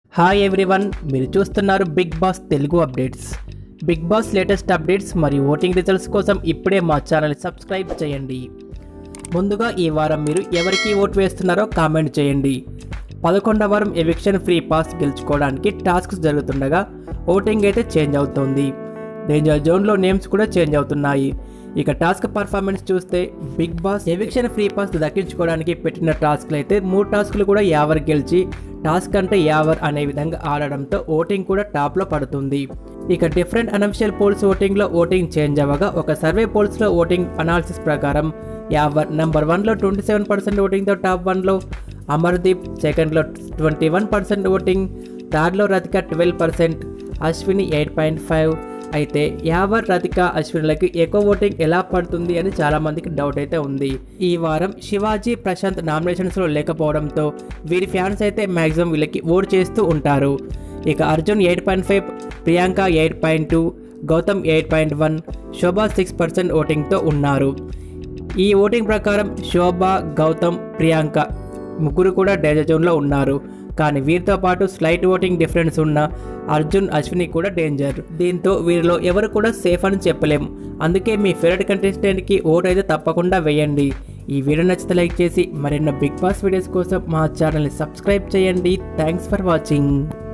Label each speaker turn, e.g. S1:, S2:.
S1: hi everyone మీరు చూస్తున్నారు Bigg Boss Telugu updates Bigg Boss latest updates మరియు ఓటింగ్ రిజల్ట్స్ కోసం ఇప్పుడే మా ఛానల్ సబ్స్క్రైబ్ చేయండి ముందుగా ఈ వారం మీరు ఎవరికి ఓటు వేస్తున్నారో కామెంట్ చేయండి పదకొండవ వారం ఎవిక్షన్ ఫ్రీ పాస్ గెలుచుకోవడానికి టాస్క్స్ జరుగుతుండగా ఓటింగ్ అయితే చేంజ్ అవుతోంది డేంజర్ జోన్లో నేమ్స్ కూడా చేంజ్ అవుతున్నాయి ఇక టాస్క్ పర్ఫార్మెన్స్ చూస్తే Bigg Boss eviction free pass దక్కించుకోవడానికి పెట్టిన టాస్క్లు అయితే మూడు టాస్క్లు కూడా యావర్ గెలిచి టాస్క్ అంటే యావర్ అనే విధంగా ఆడడంతో ఓటింగ్ కూడా టాప్లో పడుతుంది ఇక డిఫరెంట్ అనఫిషియల్ పోల్స్ ఓటింగ్లో ఓటింగ్ చేంజ్ అవ్వగా ఒక సర్వే పోల్స్లో ఓటింగ్ అనాలిసిస్ ప్రకారం యావర్ నెంబర్ వన్లో ట్వంటీ సెవెన్ పర్సెంట్ ఓటింగ్తో టాప్ వన్లో అమర్దీప్ సెకండ్లో ట్వంటీ వన్ పర్సెంట్ ఓటింగ్ థర్డ్లో Rathika twelve percent Ashwini eight point five అయితే యావర్ రతిక అశ్వినులకి ఎక్కువ ఓటింగ్ ఎలా పడుతుంది అని చాలా మందికి డౌట్ అయితే ఉంది ఈ వారం శివాజీ ప్రశాంత్ నామినేషన్స్లో లేకపోవడంతో వీరి ఫ్యాన్స్ అయితే మ్యాక్సిమం వీళ్ళకి ఓట్ చేస్తూ ఉంటారు ఇక Arjun eight point five Priyanka eight point two Gautham eight point one Shobha six percent ఓటింగ్తో ఉన్నారు ఈ ఓటింగ్ ప్రకారం శోభ గౌతమ్ ప్రియాంక ముగ్గురు కూడా డేంజర్ జోన్లో ఉన్నారు కానీ వీరితో పాటు స్లైట్ ఓటింగ్ డిఫరెన్స్ ఉన్న అర్జున్ అశ్విని కూడా డేంజర్ దీంతో వీరిలో ఎవరు కూడా సేఫ్ అని చెప్పలేం అందుకే మీ ఫేవరెట్ కంటెస్టెంట్కి ఓట్ అయితే తప్పకుండా వేయండి ఈ వీడియో నచ్చితే లైక్ చేసి మరెన్నో బిగ్ బాస్ వీడియోస్ కోసం మా ఛానల్ని సబ్స్క్రైబ్ చేయండి థ్యాంక్స్ ఫర్ వాచింగ్